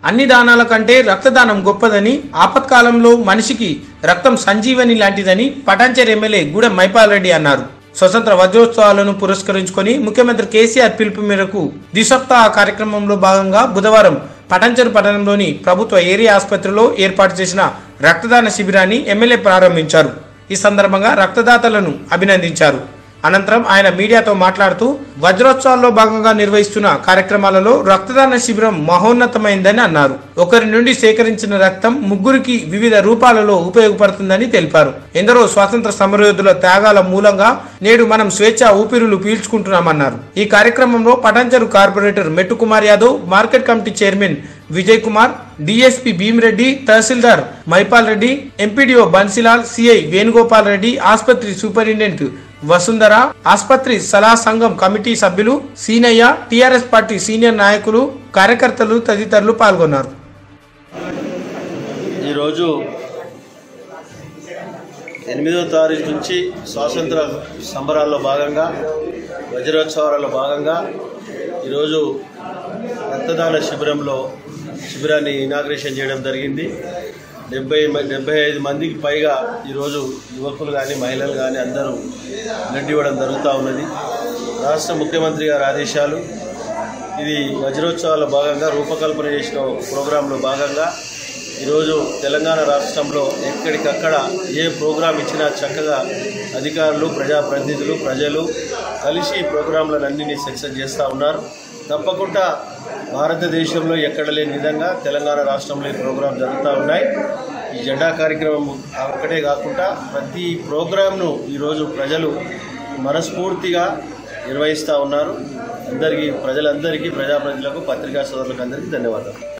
అన్ని దానాల కంటే రక్తదానం గొప్పదని ఆపత్కాలంలో మనిషికి రక్తం సంజీవని లాంటిదని పటాన్చేర్ ఎమ్మెల్యే గూడెం మైపాల్ రెడ్డి అన్నారు స్వతంత్ర వజ్రోత్సవాలను పురస్కరించుకొని ముఖ్యమంత్రి కేసీఆర్ పిలుపు మేరకు ద్విసప్తాహ కార్యక్రమంలో భాగంగా బుధవారం పటంచెరు పట్టణంలోని ప్రభుత్వ ఏరియా ఆసుపత్రిలో ఏర్పాటు చేసిన రక్తదాన శిబిరాన్ని ఎమ్మెల్యే ప్రారంభించారు ఈ సందర్భంగా రక్తదాతలను అభినందించారు అనంతరం ఆయన మీడియాతో మాట్లాడుతూ వజ్రోత్సవాల్లో భాగంగా నిర్వహిస్తున్న కార్యక్రమాలలో రక్తదాన శిబిరం మహోన్నతమైందని అన్నారు ఒకరి నుండి సేకరించిన రక్తం ముగ్గురికి వివిధ రూపాలలో ఉపయోగపడుతుందని తెలిపారు ఎందరో స్వాతంత్ర సమరయోధుల త్యాగాల మూలంగా నేడు మనం స్వేచ్ఛ ఊపిరులు పీల్చుకుంటున్నామన్నారు ఈ కార్యక్రమంలో Patancheru corporator Mettu Kumar Yadav market committee chairman Vijay Kumar DSP Bhimireddy tahsildar Mahipal Reddy MPDO Bansilal CI Venugopal Reddy ఆసుపత్రి సూపరింటెండెంట్ వసుంధర ఆసుపత్రి సలహా సంఘం కమిటీ సభ్యులు సీనయ్య టిఆర్ఎస్ పార్టీ సీనియర్ నాయకులు కార్యకర్తలు తదితరులు పాల్గొన్నారు ఈరోజు ఎనిమిదో తారీఖు నుంచి స్వాతంత్ర సంబరాల్లో భాగంగా వజ్రోత్సవాలలో భాగంగా ఈరోజు రక్తదాన శిబిరంలో శిబిరాన్ని ఇనాగ్రేషన్ చేయడం జరిగింది డెబ్బై మ- డెబ్బై ఐదు మందికి పైగా ఈరోజు యువకులు కానీ మహిళలు కానీ అందరూ బ్లడ్ ఇవ్వడం జరుగుతూ ఉన్నది రాష్ట్ర ముఖ్యమంత్రి గారి ఆదేశాలు ఇది వజ్రోత్సవాల భాగంగా రూపకల్పన చేసిన ప్రోగ్రాంలో భాగంగా ఈరోజు తెలంగాణ రాష్ట్రంలో ఎక్కడికక్కడ ఏ ప్రోగ్రాం ఇచ్చినా చక్కగా అధికారులు ప్రజాప్రతినిధులు ప్రజలు కలిసి ఈ ప్రోగ్రాంలన్నింటినీ సక్సెస్ చేస్తూ ఉన్నారు తప్పకుండా భారతదేశంలో ఎక్కడ లేని విధంగా తెలంగాణ రాష్ట్రంలో ఈ ప్రోగ్రాం జరుగుతూ ఉన్నాయి ఈ జెండా కార్యక్రమం ఒక్కటే కాకుండా ప్రతి ప్రోగ్రాంను ఈరోజు ప్రజలు మనస్ఫూర్తిగా నిర్వహిస్తూ ఉన్నారు అందరికీ ప్రజలందరికీ ప్రజాప్రతినిధులకు పత్రికా సోదరులకు అందరికీ ధన్యవాదాలు